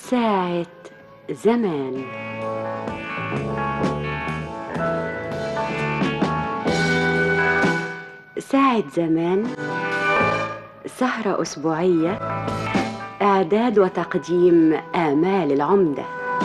ساعة زمان ساعة زمان سهرة أسبوعية إعداد وتقديم آمال العمدة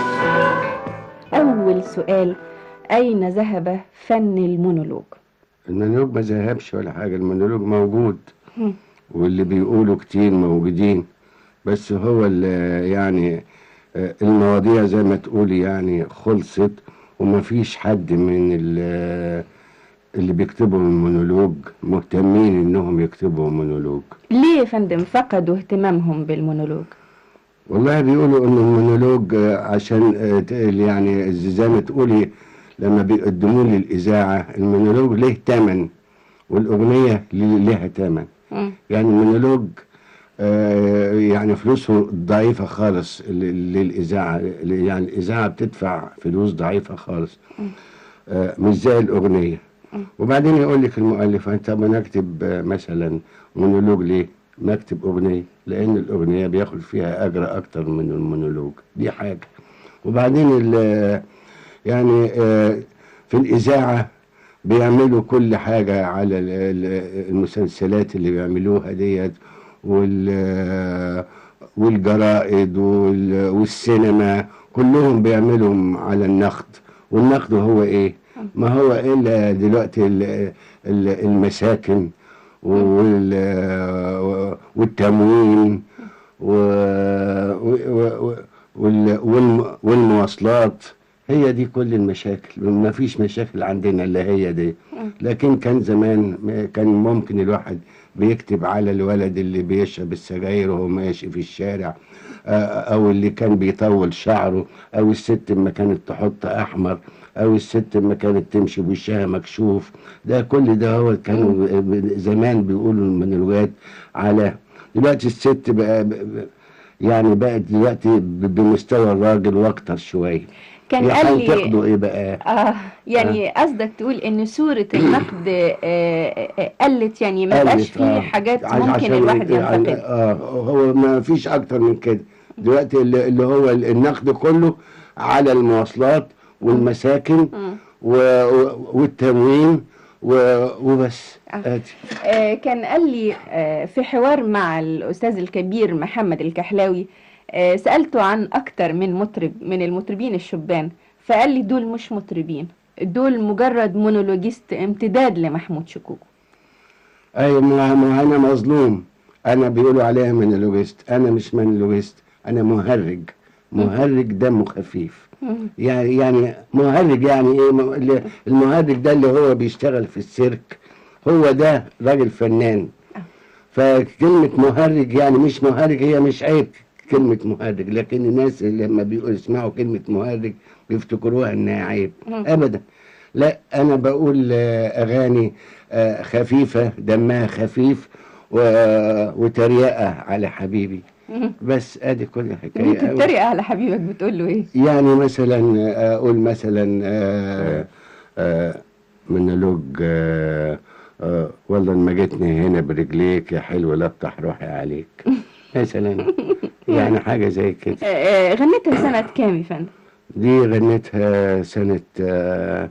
أول سؤال أين ذهب فن المونولوج؟ المونولوج ما ذهبش ولا حاجة المونولوج موجود مم. واللي بيقولوا كتير موجودين بس هو اللي يعني آه، المواضيع زي ما تقولي يعني خلصت وما فيش حد من ال- اللي بيكتبوا المونولوج مهتمين انهم يكتبوا مونولوج ليه يا فندم فقدوا اهتمامهم بالمونولوج؟ والله بيقولوا ان المونولوج آه، عشان آه، ت- يعني زي ما تقولي لما بيقدموه للاذاعه المونولوج له ثمن والاغنيه ل- لها ثمن مم. يعني المونولوج آه، يعني فلوسه ضعيفة خالص ل- للإذاعة يعني الإذاعة بتدفع فلوس ضعيفة خالص آه، مش زي الأغنية وبعدين يقول لك المؤلف أنت ما نكتب آه، مثلا مونولوج ليه؟ ما اكتب أغنية لأن الأغنية بياخد فيها أجر أكتر من المونولوج دي حاجة وبعدين ال- يعني آه، في الإذاعة بيعملوا كل حاجة على ال- ال- المسلسلات اللي بيعملوها ديت وال والجرائد وال- والسينما كلهم بيعملوا على النقد والنقد هو ايه ما هو الا دلوقتي ال- ال- المساكن وال- والتموين و- و- و- وال- والم- والمواصلات هي دي كل المشاكل ما فيش مشاكل عندنا الا هي دي لكن كان زمان م- كان ممكن الواحد بيكتب على الولد اللي بيشرب السجاير وهو ماشي في الشارع آه، او اللي كان بيطول شعره او الست اما كانت تحط احمر او الست اما كانت تمشي بوشها مكشوف ده كل ده هو كانوا ب- زمان بيقولوا المونولوجات على دلوقتي الست بقى ب- ب- يعني بقت دلوقتي ب- بمستوى الراجل واكتر شويه كان يا قال حال لي تاخدوا ايه بقى آه يعني قصدك تقول إن صورة النقد آه آه قلت يعني ما بقاش قلت، فيه آه. حاجات عش- ممكن عشان الواحد ي- ينتقد اه هو ما فيش اكتر من كده دلوقتي اللي اللي هو النقد كله على المواصلات والمساكن مم. و- و- والتموين و- وبس آه. ادي آه، كان قال لي آه، في حوار مع الأستاذ الكبير محمد الكحلاوي آه، سألته عن أكتر من مطرب من المطربين الشبان فقال لي دول مش مطربين دول مجرد مونولوجيست امتداد لمحمود شكوكو ايوه ما ما انا مظلوم انا بيقولوا عليها مونولوجيست انا مش مونولوجيست انا مهرج مهرج دمه خفيف مم. يعني يعني مهرج يعني ايه م- اللي- المهرج ده اللي هو بيشتغل في السيرك هو ده راجل فنان فكلمة مهرج يعني مش مهرج هي مش عيب كلمة مهرج لكن الناس اللي لما بيقولوا يسمعوا كلمة مهرج بيفتكروها انها عيب مم. ابدا لا انا بقول آه، اغاني آه، خفيفة دمها خفيف و- وتريقة على حبيبي مم. بس ادي كل ليه الحكاية أوي. تتريق على حبيبك بتقول له ايه يعني مثلا اقول مثلا آه، آه، مونولوج آه، آه، والله ما جيتني هنا برجليك يا حلو لا افتح روحي عليك مثلا يعني حاجه زي كده آه، آه، غنيتها سنة كام يا فندم دي غنيتها سنه آه،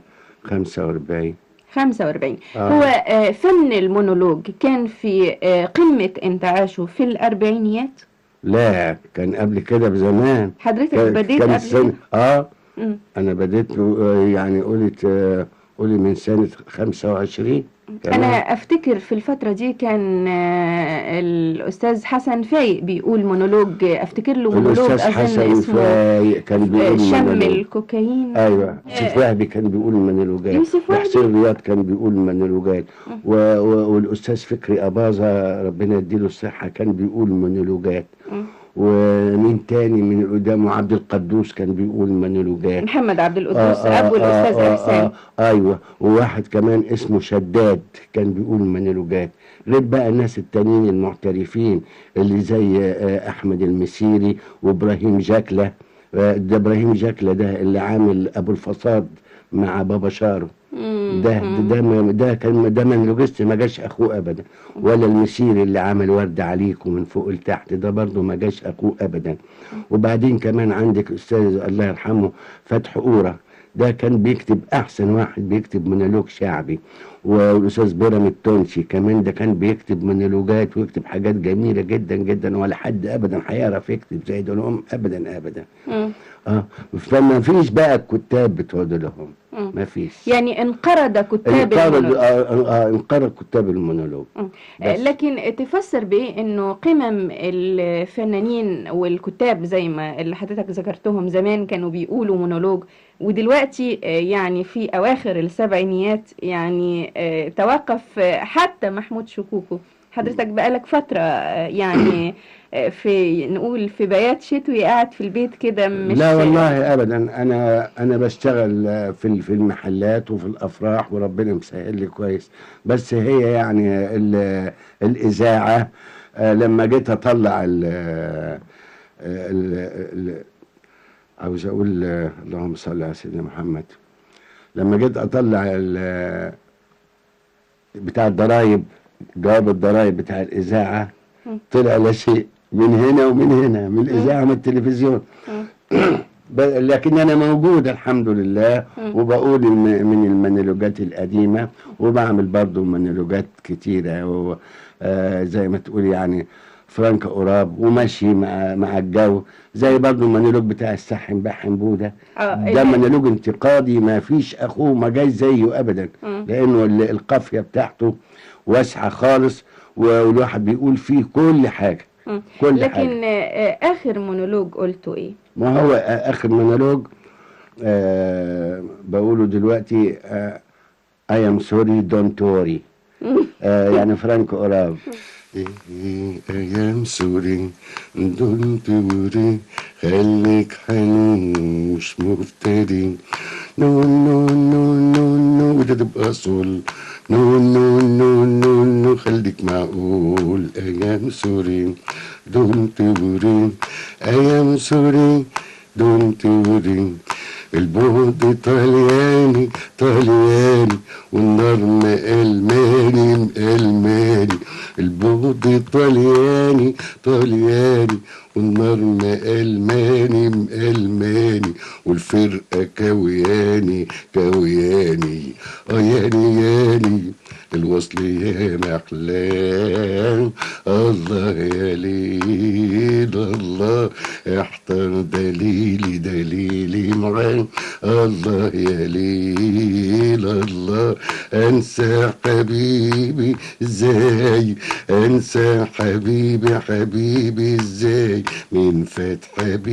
45 45 آه. هو آه، فن المونولوج كان في آه، قمة انتعاشه في الأربعينيات لا كان قبل كده بزمان حضرتك كان بديت كان قبل السنة كده؟ اه مم. انا بديت آه، يعني قلت آه، قولي من سنه 25 انا افتكر في الفتره دي كان آه، الاستاذ حسن فايق بيقول مونولوج افتكر له مونولوج الاستاذ اظن حسن اسمه فايق كان آه، بيقول شم مونولوج. الكوكايين ايوه يوسف وهبي كان بيقول مونولوجات يوسف وهبي؟ وحسين رياض كان بيقول مونولوجات و... و... والاستاذ فكري اباظه ربنا يديله الصحه كان بيقول مونولوجات مم. ومين تاني من قدامه عبد القدوس كان بيقول مونولوجات محمد عبد القدوس ابو الاستاذ احسان آه ايوه وواحد كمان اسمه شداد كان بيقول مونولوجات غير بقى الناس التانيين المحترفين اللي زي آه احمد المسيري وابراهيم جاكله آه، ده ابراهيم جاكله ده اللي عامل ابو الفصاد مع بابا شارو مم. ده مم. ده ما- ده كان ده منلوجست ما جاش اخوه ابدا ولا المسير اللي عمل ورد عليكم من فوق لتحت ده برضه ما جاش اخوه ابدا وبعدين كمان عندك استاذ الله يرحمه فتح اورا ده كان بيكتب احسن واحد بيكتب مونولوج شعبي والاستاذ بيرام التونسي كمان ده كان بيكتب مونولوجات ويكتب حاجات جميله جدا جدا ولا حد ابدا هيعرف يكتب زي دول ابدا ابدا مم. اه فما فيش بقى الكتاب بتوع دولهم مم. ما فيش يعني انقرض كتاب انقرض المونولوج. آه آه انقرض كتاب المونولوج مم. بس. لكن تفسر بايه انه قمم الفنانين والكتاب زي ما اللي حضرتك ذكرتهم زمان كانوا بيقولوا مونولوج ودلوقتي آه، يعني في اواخر السبعينيات يعني آه، توقف آه، حتى محمود شكوكو حضرتك بقالك فترة آه، يعني آه، في نقول في بيات شتوي قاعد في البيت كده مش لا والله ابدا انا انا بشتغل آه، في ال- في المحلات وفي الافراح وربنا مسهل لي كويس بس هي يعني ال- الاذاعه آه، لما جيت اطلع ال ال- ال- عاوز اقول آه، اللهم صل على سيدنا محمد لما جيت اطلع ال- بتاع الضرايب جواب الضرايب بتاع الاذاعه مم. طلع لا شيء من هنا ومن هنا من الاذاعه من التلفزيون ب- لكن انا موجود الحمد لله مم. وبقول الم- من المونولوجات القديمه وبعمل برضو مونولوجات كتيره و- آه، زي ما تقول يعني فرانك قراب وماشي مع مع الجو زي برضو المونولوج بتاع الساحن بحن بوده آه، ده ال- مونولوج انتقادي ما فيش اخوه ما جاي زيه ابدا مم. لانه ال- القافيه بتاعته واسعه خالص والواحد بيقول فيه كل حاجه مم. كل حاجه لكن آه، اخر مونولوج قلته ايه ما هو آ- اخر مونولوج آه بقوله دلوقتي آه I am sorry don't worry آه يعني فرانك أوراب I am sorry don't worry خليك حنين مش مفتري نو نو نو نو نو وده تبقى صول نو نو نو نو نو خليك معقول I am sorry don't worry I am sorry don't worry البعد طلياني طلياني والنار الماني الماني البعد طلياني طلياني والنار الماني الماني والفرقة كوياني كوياني اه ياني ياني الوصل يا محلاه الله يا ليل الله احتر دليلي دليلي معاه الله يا ليل الله انسى حبيبي ازاي انسى حبيبي حبيبي ازاي من فات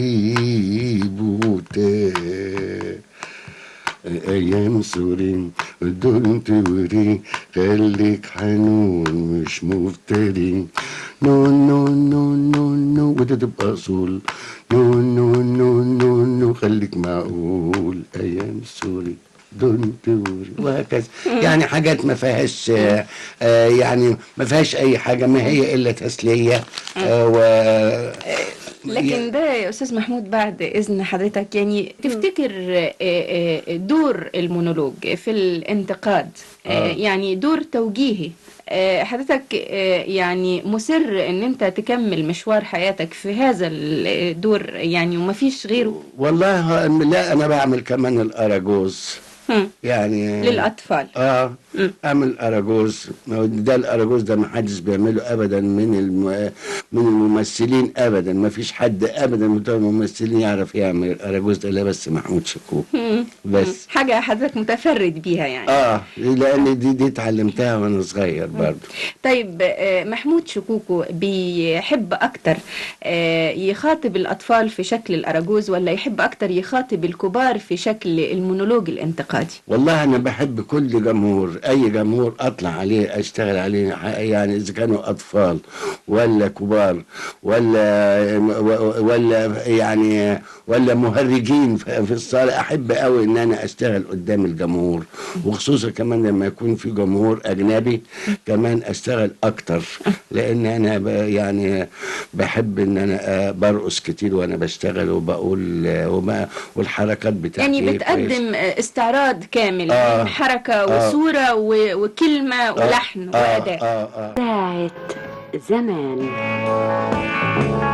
حبيبه تاه ايام سوري دول توري خليك حنون مش مفتري نو نو نو نو نو وده تبقى اصول نو نو نو نو نو خليك معقول ايام سوري دون توري وهكذا يعني حاجات ما فيهاش آه، آه، يعني ما فيهاش اي حاجه ما هي الا تسليه آه، و لكن ده يا استاذ محمود بعد اذن حضرتك يعني تفتكر آه، آه، دور المونولوج في الانتقاد آه، آه. يعني دور توجيهي آه، حضرتك آه، يعني مصر ان انت تكمل مشوار حياتك في هذا الدور يعني ومفيش غيره والله لا انا بعمل كمان الاراجوز هم، يعني للاطفال اه مم. اعمل اراجوز ما هو ده الاراجوز ده ما حدش بيعمله ابدا من الم... من الممثلين ابدا ما فيش حد ابدا من بتوع الممثلين يعرف يعمل الاراجوز ده الا بس محمود شكوك هم، بس حاجة حضرتك متفرد بيها يعني اه لان دي دي اتعلمتها وانا صغير برضه طيب آه، محمود شكوكو بيحب أكتر آه، يخاطب الأطفال في شكل الأراجوز ولا يحب أكتر يخاطب الكبار في شكل المونولوج الانتقادي والله انا بحب كل جمهور اي جمهور اطلع عليه اشتغل عليه يعني اذا كانوا اطفال ولا كبار كبار ولا ولا يعني ولا مهرجين في في الصالة احب قوي ان انا اشتغل قدام الجمهور وخصوصا كمان لما يكون في جمهور اجنبي كمان اشتغل اكتر لان انا ب- يعني بحب ان انا آه، برقص كتير وانا بشتغل وبقول آه، وما والحركات بتاعتي يعني كويسة. بتقدم آه، استعراض كامل آه. من حركة آه. وصورة و- وكلمة ولحن آه وأداء آه آه ساعة زمان